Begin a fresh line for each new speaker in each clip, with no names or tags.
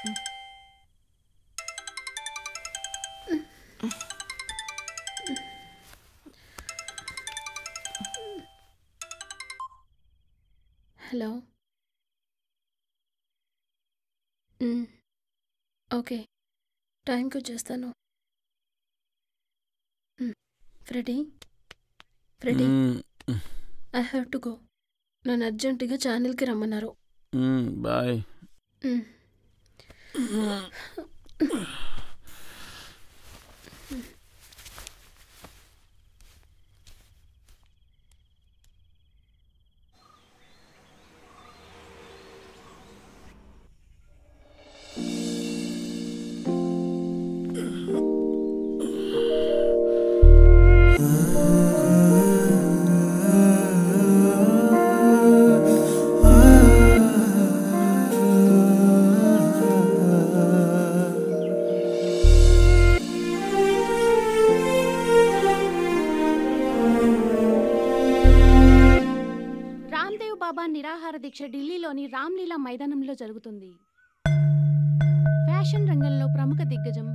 Hello మ్, okay టైంకి వచ్చేస్తాను మ్, Freddy Freddy I have to go నన్ను అర్జెంటుగా ఛానల్కి రమ్మన్నారు
బాయ్
మ్,
రామ్దేవ్ బాబా నిరాహార దీక్ష ఢిల్లీలోని రామ్లీలా మైదానంలో జరుగుతుంది ఫ్యాషన్ రంగంలో ప్రముఖ దిగ్గజం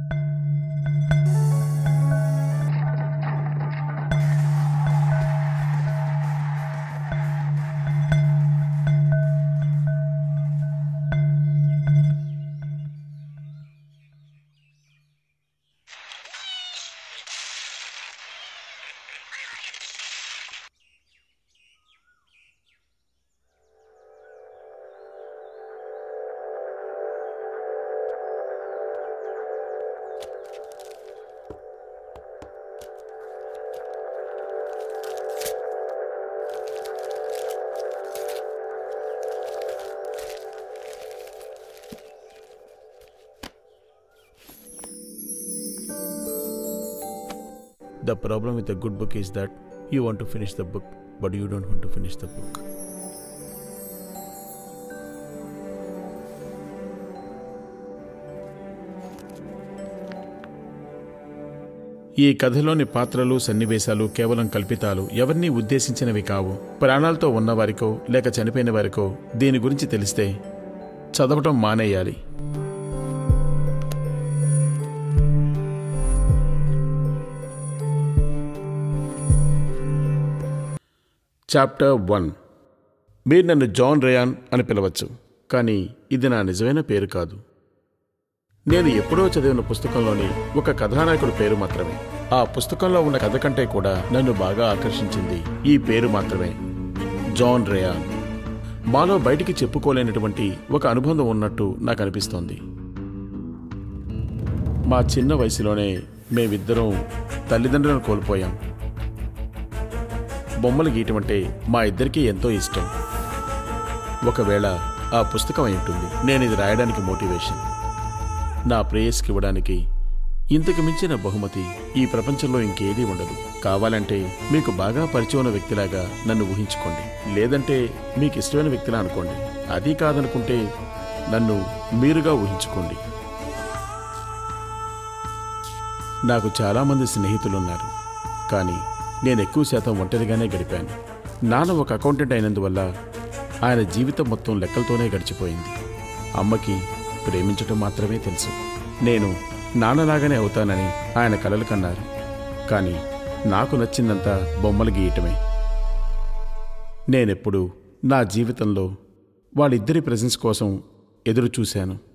The problem with a good book is that you want to finish the book, but you don't want to finish the book. ఈ కథలోని పాత్రలు సన్నివేశాలు కేవలం కల్పితాలు ఎవరినీ ఉద్దేశించినవి కావు ప్రాణాలతో ఉన్నవారికో లేక చనిపోయిన వారికో దీని గురించి తెలిస్తే చదవటం మానేయాలి చాప్టర్ వన్ మీరు నన్ను జాన్ రేయాన్ అని పిలవచ్చు కానీ ఇది నా నిజమైన పేరు కాదు నేను ఎప్పుడో చదివిన పుస్తకంలోని ఒక కథానాయకుడి పేరు మాత్రమే ఆ పుస్తకంలో ఉన్న కథ కంటే కూడా నన్ను బాగా ఆకర్షించింది ఈ పేరు మాత్రమే జాన్ రేయాన్ మాలో బయటికి చెప్పుకోలేనటువంటి ఒక అనుబంధం ఉన్నట్టు నాకు అనిపిస్తోంది మా చిన్న వయసులోనే మేమిద్దరం తల్లిదండ్రులను కోల్పోయాం బొమ్మలు గీయటం అంటే మా ఇద్దరికీ ఎంతో ఇష్టం ఒకవేళ ఆ పుస్తకం అయి ఉంటుంది నేను ఇది రాయడానికి మోటివేషన్ నా ప్రేయస్కి ఇవ్వడానికి ఇంతకు మించిన బహుమతి ఈ ప్రపంచంలో ఇంకేదీ ఉండదు కావాలంటే మీకు బాగా పరిచయం ఉన్న వ్యక్తిలాగా నన్ను ఊహించుకోండి లేదంటే మీకు ఇష్టమైన వ్యక్తిలా అనుకోండి అది కాదనుకుంటే నన్ను మీరుగా ఊహించుకోండి నాకు చాలామంది స్నేహితులున్నారు కానీ నేను ఎక్కువ శాతం ఒంటరిగానే గడిపాను నాన్న ఒక అకౌంటెంట్ అయినందువల్ల ఆయన జీవితం మొత్తం లెక్కలతోనే గడిచిపోయింది అమ్మకి ప్రేమించటం మాత్రమే తెలుసు నేను నాన్నలాగానే అవుతానని ఆయన కలలు కన్నారు కానీ నాకు నచ్చిందంతా బొమ్మలు గీయటమే నేనెప్పుడు నా జీవితంలో వాళ్ళిద్దరి ప్రెజెన్స్ కోసం ఎదురు చూశాను